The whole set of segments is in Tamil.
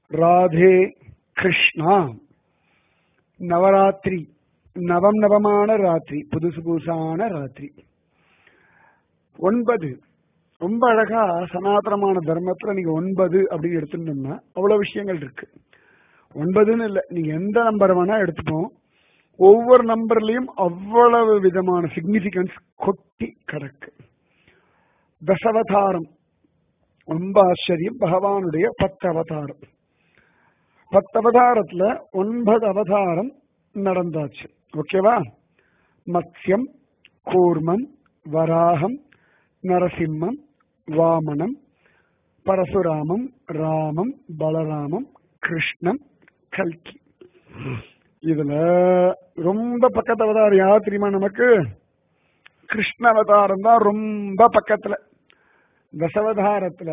ராதே கிருஷ்ணா நவராத்திரி நவம் நவமான ராத்திரி புதுசு புதுசான ராத்திரி ஒன்பது ரொம்ப அழகா சனாதனமான தர்மத்துல நீங்க ஒன்பது அப்படின்னு எடுத்துட்டோம்னா அவ்வளவு விஷயங்கள் இருக்கு ஒன்பதுன்னு இல்லை நீங்க எந்த நம்பர் வேணா எடுத்துப்போம் ஒவ்வொரு நம்பர்லயும் அவ்வளவு விதமான சிக்னிபிகன்ஸ் கொட்டி கிடக்கு தசவதாரம் ரொம்ப ஆச்சரியம் பகவானுடைய பத்து அவதாரம் பத்து அவதாரத்துல ஒன்பது அவதாரம் நடந்தாச்சு ஓகேவா மத்யம் கூர்மம் வராகம் நரசிம்மம் வாமனம் பரசுராமம் ராமம் பலராமம் கிருஷ்ணன் கல்கி இதுல ரொம்ப பக்கத்து அவதாரம் யார் தெரியுமா நமக்கு கிருஷ்ண அவதாரம் தான் ரொம்ப பக்கத்துல தசவதாரத்துல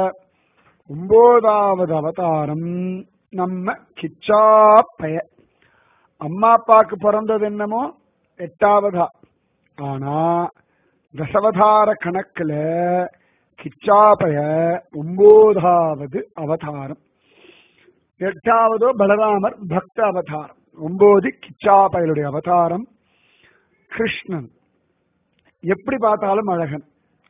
ஒன்பதாவது அவதாரம் நம்ம கிச்சா பய அம்மா அப்பாக்கு பிறந்தது என்னமோ எட்டாவதா ஆனா தசவதார கணக்குல கிச்சாபய ஒன்பதாவது அவதாரம் எட்டாவதோ பலராமர் பக்த அவதாரம் ஒன்பது கிச்சாபயலுடைய அவதாரம் கிருஷ்ணன் எப்படி பார்த்தாலும் அழகன்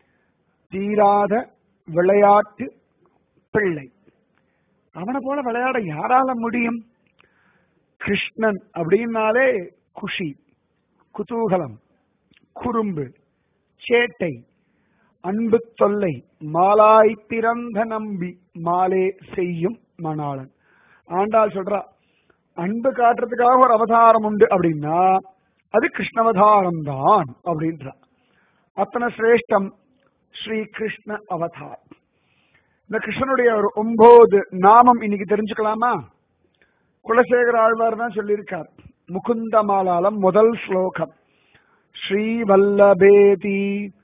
தீராத விளையாட்டு பிள்ளை அவனை போல விளையாட யாரால முடியும் கிருஷ்ணன் அப்படின்னாலே குஷி குதூகலம் குறும்பு சேட்டை அன்பு தொல்லை மாலாய் பிறந்த நம்பி மாலே செய்யும் மணாளன் ஆண்டாள் சொல்றா அன்பு காட்டுறதுக்காக ஒரு அவதாரம் உண்டு அப்படின்னா அது கிருஷ்ணவதாரம் தான் அப்படின்றா அத்தனை சிரேஷ்டம் ஸ்ரீ கிருஷ்ண அவதார் இந்த கிருஷ்ணனுடைய ஒரு ஒன்பது நாமம் இன்னைக்கு தெரிஞ்சுக்கலாமா குலசேகர ஆழ்வார் தான் சொல்லியிருக்கார் முகுந்த மாலாலம் முதல் ஸ்லோகம் ஸ்ரீ வல்லபேதி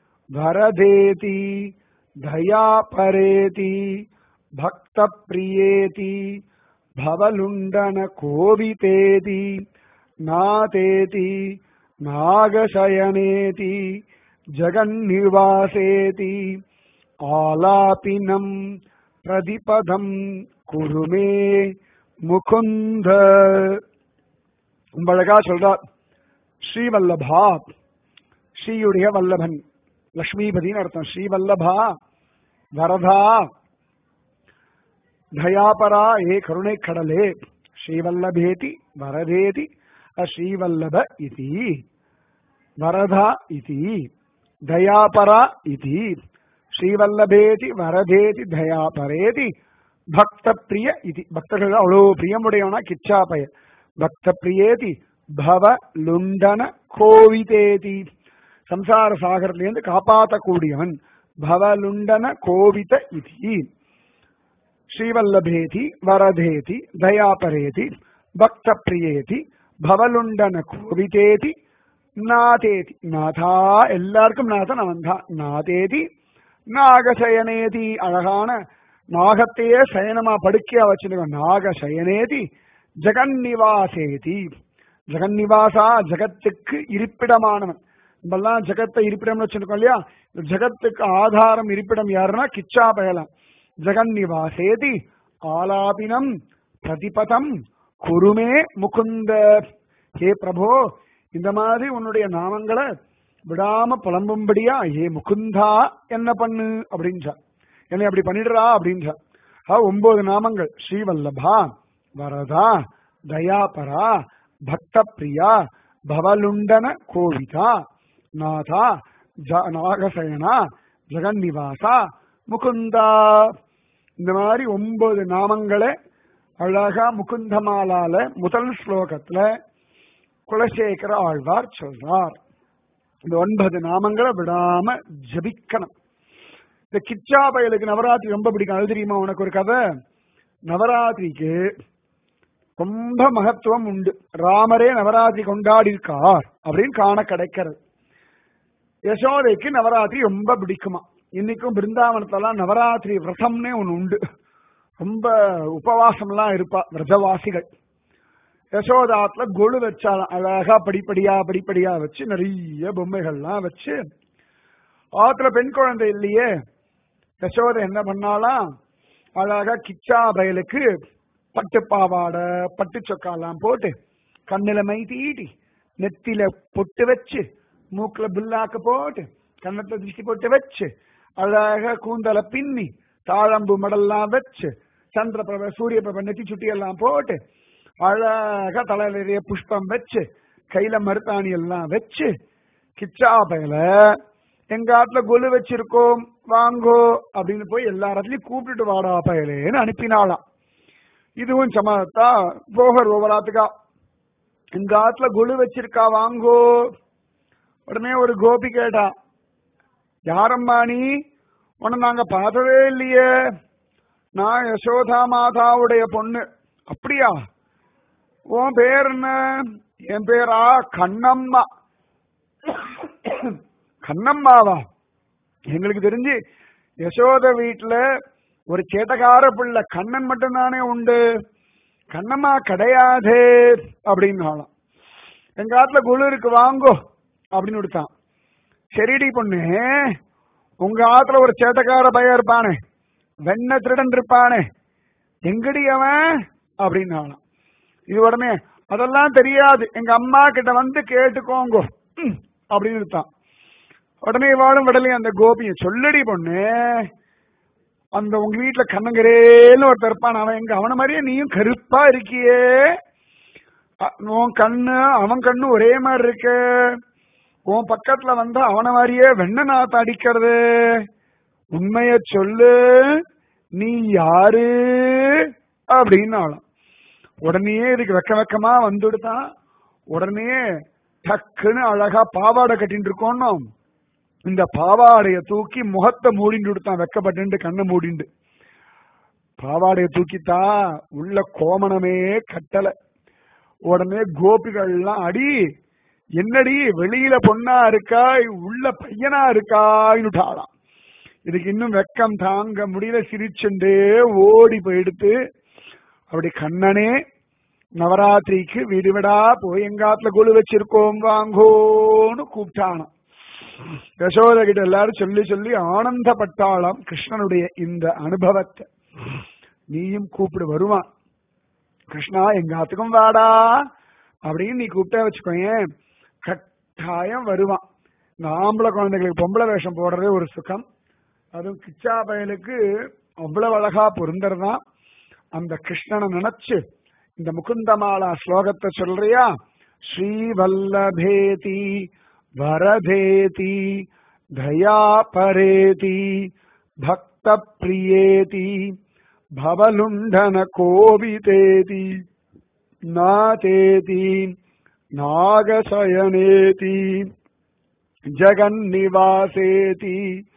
வரதேதி தயா பரேதி பக்த பிரியேதி பவலுண்டன கோவிதேதி நாதேதி நாகசயனேதி ஜகன்னிவாசேதி ஆலாபினம் பிரதிபதம் குருமே முகுந்த ரொம்ப அழகா சொல்றார் ஸ்ரீவல்லபா ஸ்ரீயுடைய வல்லபன் லக்ஷ்மிபதினு அர்த்தம் ஸ்ரீவல்லபா வரதா தயாபரா ஏ கருணை கடலே ஸ்ரீவல்லபேதி வரதேதி ஸ்ரீவல்லப இதி வரதா இதி தயாபரா இதி ஸ்ரீவல்லபேதி வரதேதி தயாபரேதி பக்த பிரிய இது பக்தர்கள் அவ்வளோ பிரியமுடையவனா கிச்சாபய பக்த பிரியேதி பவ லுண்டன கோவிதேதி சம்சார சாகரத்திலிருந்து காப்பாற்றக்கூடியவன் பவலுண்டன கோவித இதி ஸ்ரீவல்லபேதி வரதேதி தயாபரேதி பக்த பிரியேதி பவலுண்டன கோவிதேதி நாதேதி நாதா எல்லாருக்கும் நாதன் அவன் தான் நாதேதி நாகசயனேதி அழகான நாகத்தையே சயனமா படுக்கையா வச்சிருக்கோம் நாகசயனேதி ஜெகன்னிவாசேதி ஜெகன்னிவாசா ஜகத்துக்கு இருப்பிடமானவன் நம்மெல்லாம் ஜெகத்தை இருப்பிடம்னு வச்சிருக்கோம் இல்லையா ஜெகத்துக்கு ஆதாரம் இருப்பிடம் யாருன்னா கிச்சா பயலாம் ஜெகன்னிவாசேதி ஆலாபினம் பிரதிபதம் குருமே முகுந்த ஹே பிரபோ இந்த மாதிரி உன்னுடைய நாமங்களை விடாம புலம்பும்படியா ஏ முகுந்தா என்ன பண்ணு அப்படின்றா என்னை அப்படி பண்ணிடுறா அப்படின்றா ஒன்பது நாமங்கள் ஸ்ரீவல்லபா வரதா தயாபரா பக்த பிரியா பவலுண்டன கோவிதா நாதா நாகசயனா ஜெகன்னிவாசா முகுந்தா இந்த மாதிரி ஒன்பது நாமங்களை அழகா முகுந்தமாலால முதல் ஸ்லோகத்துல குலசேகர ஆழ்வார் சொல்றார் இந்த ஒன்பது நாமங்களை விடாம ஜபிக்கணும் இந்த கிச்சா பயலுக்கு நவராத்திரி ரொம்ப பிடிக்கும் அது தெரியுமா உனக்கு ஒரு கதை நவராத்திரிக்கு ரொம்ப மகத்துவம் உண்டு ராமரே நவராத்திரி கொண்டாடி இருக்கார் அப்படின்னு காண கிடைக்கிறது யசோதைக்கு நவராத்திரி ரொம்ப பிடிக்குமா இன்னைக்கும் பிருந்தாவனத்தெல்லாம் நவராத்திரி விரதம்னே ஒன்று உண்டு ரொம்ப உபவாசம்லாம் இருப்பா விரதவாசிகள் யசோதாத்துல கொழு வச்சாலாம் அழகா படிப்படியா படிப்படியா வச்சு நிறைய பொம்மைகள்லாம் வச்சு ஆத்துல பெண் குழந்தை இல்லையே யசோதை என்ன பண்ணாலாம் அழகா கிச்சா பயலுக்கு பட்டு பாவாடை பட்டு சொக்காலாம் போட்டு கண்ணுல மை தீட்டி நெத்தில பொட்டு வச்சு மூக்குல புல்லாக்க போட்டு கண்ணத்துல திருஷ்டி போட்டு வச்சு அழகா கூந்தல பின்னி தாழம்பு மடல்லாம் வச்சு சந்திர பிரப சூரிய பிரப நெத்தி சுட்டி எல்லாம் போட்டு அழகா தலையில நிறைய புஷ்பம் வச்சு கையில மருத்தாணி எல்லாம் வச்சு கிச்சா பயல எங்க ஆத்துல கொலு வச்சிருக்கோம் வாங்கோ அப்படின்னு போய் எல்லா இடத்துலயும் கூப்பிட்டுட்டு வாடா பயலேன்னு அனுப்பினாலாம் இதுவும் சமத்தா போகர் ஓவராத்துக்கா எங்க ஆத்துல கொலு வச்சிருக்கா வாங்கோ உடனே ஒரு கோபி கேட்டா யாரம்மா நீ உன்னை நாங்க பார்த்ததே இல்லையே நான் யசோதா மாதாவுடைய பொண்ணு அப்படியா உன் பேர் என்ன என் பேரா கண்ணம்மா கண்ணம்மாவா எங்களுக்கு தெரிஞ்சு யசோத வீட்டுல ஒரு சேட்டக்கார பிள்ளை கண்ணன் மட்டும்தானே உண்டு கண்ணம்மா கிடையாதே அப்படின்னு எங்க ஆத்துல குழு இருக்கு வாங்கோ அப்படின்னு கொடுத்தான் சரிடி பொண்ணு உங்க ஆத்துல ஒரு சேட்டக்கார பையன் இருப்பானே வெண்ண திருடன் இருப்பானே எங்கடி அவன் அப்படின்னாலாம் இது உடனே அதெல்லாம் தெரியாது எங்க அம்மா கிட்ட வந்து கேட்டுக்கோங்க ம், அப்படின்னு இருக்கான் உடனே வாழும் விடலையும் அந்த கோபியை சொல்லடி பொண்ணு அந்த உங்க வீட்டுல கண்ணங்கரேன்னு ஒருத்தர் இருப்பான் அவன் எங்க அவன மாதிரியே நீயும் கருப்பா இருக்கியே அ- உன் கண்ணு அவன் கண்ணு ஒரே மாதிரி இருக்கு உன் பக்கத்துல வந்தா அவன மாதிரியே வெண்ண நாத்த அடிக்கிறது உண்மைய சொல்லு நீ யாரு அப்படின்னு ஆளும் உடனே இதுக்கு வெக்க வெக்கமா வந்துடுதான் உடனே டக்குன்னு அழகா பாவாடை கட்டிட்டு இருக்கோம்னு இந்த பாவாடைய தூக்கி முகத்தை மூடிண்டு கொடுத்தான் வெக்கப்பட்டு கண்ணை மூடிண்டு பாவாடைய தூக்கித்தா உள்ள கோமணமே கட்டல உடனே கோபிகள்லாம் அடி என்னடி வெளியில பொண்ணா இருக்கா உள்ள பையனா இருக்காயினுட்டாளாம் இதுக்கு இன்னும் வெக்கம் தாங்க முடியல சிரிச்சுண்டே ஓடி போயிடுத்து அப்படி கண்ணனே நவராத்திரிக்கு வீடு விடா போய் எங்காத்துல குழு வச்சிருக்கோம் வாங்கோன்னு கூப்பிட்டானாம் யசோத கிட்ட எல்லாரும் சொல்லி சொல்லி ஆனந்தப்பட்டாளாம் கிருஷ்ணனுடைய இந்த அனுபவத்தை நீயும் கூப்பிடு வருவான் கிருஷ்ணா எங்க ஆத்துக்கும் வாடா அப்படின்னு நீ கூப்பிட்டா வச்சுக்கோயேன் கட்டாயம் வருவான் இந்த ஆம்பளை குழந்தைகளுக்கு பொம்பளை வேஷம் போடுறதே ஒரு சுகம் அதுவும் கிச்சா பயலுக்கு அவ்வளவு அழகா பொருந்தறதான் அந்த கிருஷ்ணனை நினைச்சு இந்த முகுந்தமாலா ஸ்லோகத்தை சொல்றியா ஸ்ரீவல்லபேதி வரதேதி தயா பரேதி பக்த பிரியேதி பவலுண்டன கோவிதேதி நாதேதி நாகசயனேதி ஜகன்னிவாசேதி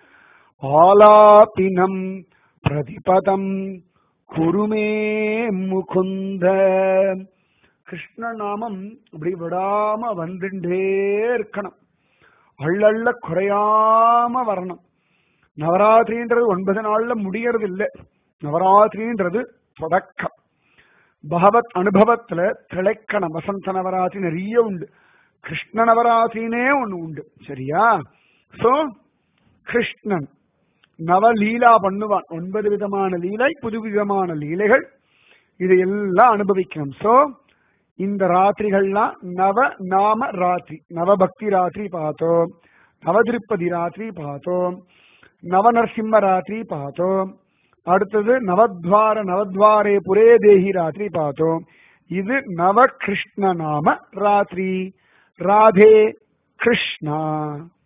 ஆலாபினம் பிரதிபதம் குருமே முகுந்த கிருஷ்ண நாமம் அப்படி விடாம வந்துட்டே இருக்கணும் அள்ளள்ள குறையாம வரணும் நவராத்திரின்றது ஒன்பது நாள்ல முடியறது இல்லை நவராத்திரின்றது தொடக்கம் பகவத் அனுபவத்துல திளைக்கணும் வசந்த நவராத்திரி நிறைய உண்டு கிருஷ்ண நவராத்திரினே ஒண்ணு உண்டு சரியா சோ கிருஷ்ணன் நவலீலா பண்ணுவான் ஒன்பது விதமான லீலை புது விதமான லீலைகள் இது எல்லாம் அனுபவிக்கணும் சோ இந்த ராத்திரிகள்லாம் நவ நாம ராத்திரி நவபக்தி ராத்திரி பார்த்தோம் நவதிருப்பதி ராத்திரி பார்த்தோம் நவநரசிம்ம ராத்திரி பார்த்தோம் அடுத்தது நவத்வார நவத்வாரே புரே தேஹி ராத்திரி பார்த்தோம் இது நவ கிருஷ்ண நாம ராத்திரி ராதே கிருஷ்ணா